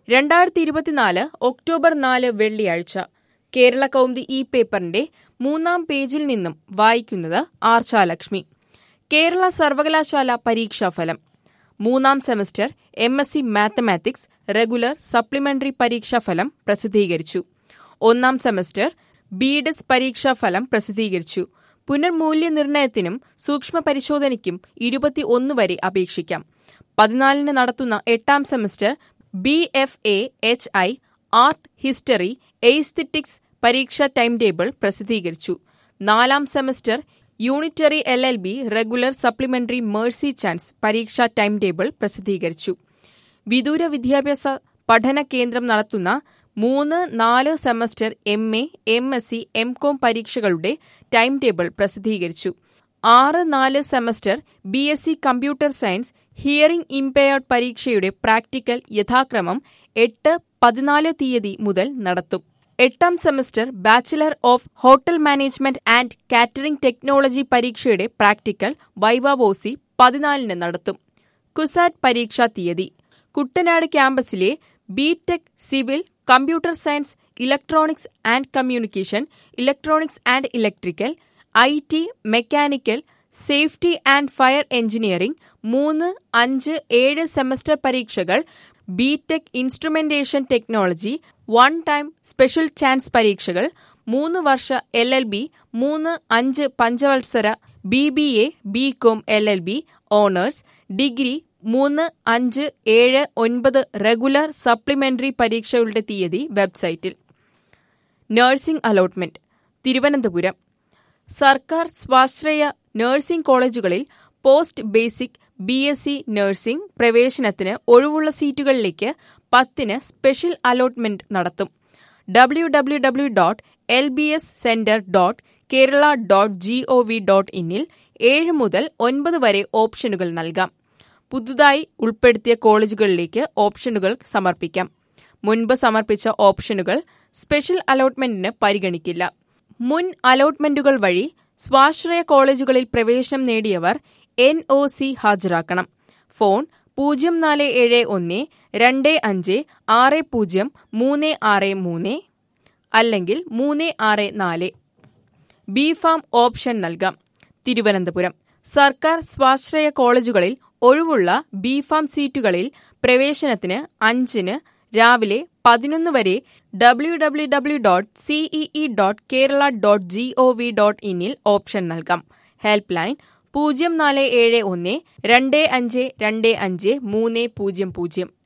രണ്ടായിരത്തി ഇരുപത്തിനാല് ഒക്ടോബർ നാല് വെള്ളിയാഴ്ച കേരള കൗമുദി ഈ പേപ്പറിന്റെ മൂന്നാം പേജിൽ നിന്നും വായിക്കുന്നത് ആർച്ചാലക്ഷ്മി കേരള സർവകലാശാല പരീക്ഷാഫലം മൂന്നാം semester M S C mathematics regular supplementary പരീക്ഷാഫലം പ്രസിദ്ധീകരിച്ചു ഒന്നാം സെമസ്റ്റർ ബിഡെസ് പരീക്ഷാഫലം പ്രസിദ്ധീകരിച്ചു പുനർമൂല്യനിർണ്ണയത്തിനും സൂക്ഷ്മ പരിശോധനയ്ക്കും ഇരുപത്തി ഒന്ന് വരെ അപേക്ഷിക്കാം പതിനാലിന് നടത്തുന്ന എട്ടാം semester B F A H I art history aesthetics പരീക്ഷാ ടൈം ടേബിൾ പ്രസിദ്ധീകരിച്ചു നാലാം semester unitary L L B regular supplementary mercy chance പരീക്ഷാ ടൈം ടേബിൾ പ്രസിദ്ധീകരിച്ചു വിദൂര വിദ്യാഭ്യാസ പഠന കേന്ദ്രം നടത്തുന്ന മൂന്ന് നാല് semester M A M S C M com പരീക്ഷകളുടെ ടൈം ടേബിൾ പ്രസിദ്ധീകരിച്ചു ആറ് നാല് semester B S C computer science hearing impaired പരീക്ഷയുടെ പ്രാക്ടിക്കൽ യഥാക്രമം എട്ട് പതിനാല് തീയതി മുതൽ നടത്തും എട്ടാം semester bachelor of hotel management and catering technology പരീക്ഷയുടെ പ്രാക്ടിക്കൽ വൈവാവോസി പതിനാലിന് നടത്തും കുസാറ്റ് പരീക്ഷാ തീയതി കുട്ടനാട് ക്യാമ്പസിലെ B tech civil computer science electronics and communication electronics and electrical I T mechanical safety and fire engineering മൂന്ന് അഞ്ച് ഏഴ് സെമസ്റ്റർ പരീക്ഷകൾ B tech instrumentation technology one time special chance പരീക്ഷകൾ മൂന്ന് വർഷ എൽ എൽ ബി മൂന്ന് അഞ്ച് പഞ്ചവത്സര B B A B com L L B honours degree മൂന്ന് അഞ്ച് ഏഴ് ഒൻപത് റെഗുലർ സപ്ലിമെന്ററി പരീക്ഷകളുടെ തീയതി വെബ്സൈറ്റിൽ നഴ്സിംഗ് അലോട്ട്മെന്റ് തിരുവനന്തപുരം സർക്കാർ സ്വാശ്രയ നഴ്സിംഗ് കോളേജുകളിൽ post basic B S C nursing പ്രവേശനത്തിന് ഒഴിവുള്ള സീറ്റുകളിലേക്ക് പത്തിന് സ്പെഷ്യൽ അലോട്ട്മെന്റ് നടത്തും W W W dot L B S centre dot Kerala dot G O V dot ഇന്നിൽ ഏഴ് മുതൽ ഒൻപത് വരെ ഓപ്ഷനുകൾ നൽകാം പുതുതായി ഉൾപ്പെടുത്തിയ കോളേജുകളിലേക്ക് ഓപ്ഷനുകൾ സമർപ്പിക്കാം മുൻപ് സമർപ്പിച്ച ഓപ്ഷനുകൾ സ്പെഷ്യൽ അലോട്ട്മെന്റിന് പരിഗണിക്കില്ല മുൻ അലോട്ട്മെന്റുകൾ വഴി സ്വാശ്രയ കോളേജുകളിൽ പ്രവേശനം നേടിയവർ എൻ ഒ സി ഹാജരാക്കണം ഫോൺ പൂജ്യം നാല് ഏഴ് ഒന്ന് രണ്ട് അഞ്ച് ആറ് പൂജ്യം മൂന്ന് ആറ് മൂന്ന് അല്ലെങ്കിൽ മൂന്ന് ആറ് നാല് ബി ഫാം ഓപ്ഷൻ നൽകാം തിരുവനന്തപുരം സർക്കാർ സ്വാശ്രയ കോളേജുകളിൽ ഒഴിവുള്ള ബി ഫാം സീറ്റുകളിൽ പ്രവേശനത്തിന് അഞ്ചിന് രാവിലെ പതിനൊന്ന് വരെ W W W dot CEE dot Kerala dot G O V dot ഇന്നിൽ ഓപ്ഷൻ നൽകാം ഹെൽപ്പ് ലൈൻ പൂജ്യം നാല് ഏഴ് ഒന്ന് രണ്ട് അഞ്ച് രണ്ട് അഞ്ച് മൂന്ന് പൂജ്യം പൂജ്യം